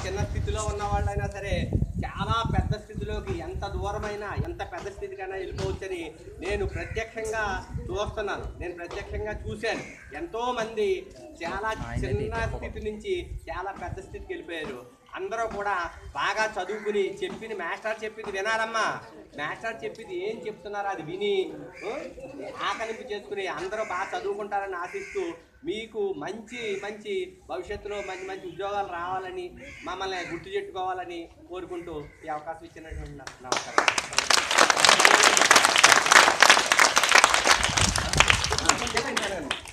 చిన్న స్థితిలో ఉన్న వాళ్ళైనా సరే చాలా పెద్ద స్థితిలోకి ఎంత దూరమైనా ఎంత పెద్ద స్థితికైనా వెళ్ళిపోవచ్చని నేను ప్రత్యక్షంగా చూస్తున్నాను నేను ప్రత్యక్షంగా చూశాను ఎంతో మంది చాలా చిన్న స్థితి నుంచి చాలా పెద్ద స్థితికి వెళ్ళిపోయారు అందరూ కూడా బాగా చదువుకుని చెప్పింది మాస్టర్ చెప్పింది వినాలమ్మా మాస్టర్ చెప్పింది ఏం చెప్తున్నారో అది విని ఆ, ఆకలింపు చేసుకుని అందరూ బాగా చదువుకుంటారని ఆశిస్తూ మీకు మంచి మంచి భవిష్యత్తులో మంచి మంచి ఉద్యోగాలు రావాలని మమ్మల్ని గుర్తు చెట్టుకోవాలని కోరుకుంటూ ఈ అవకాశం ఇచ్చినటువంటి నాకు నమస్కారం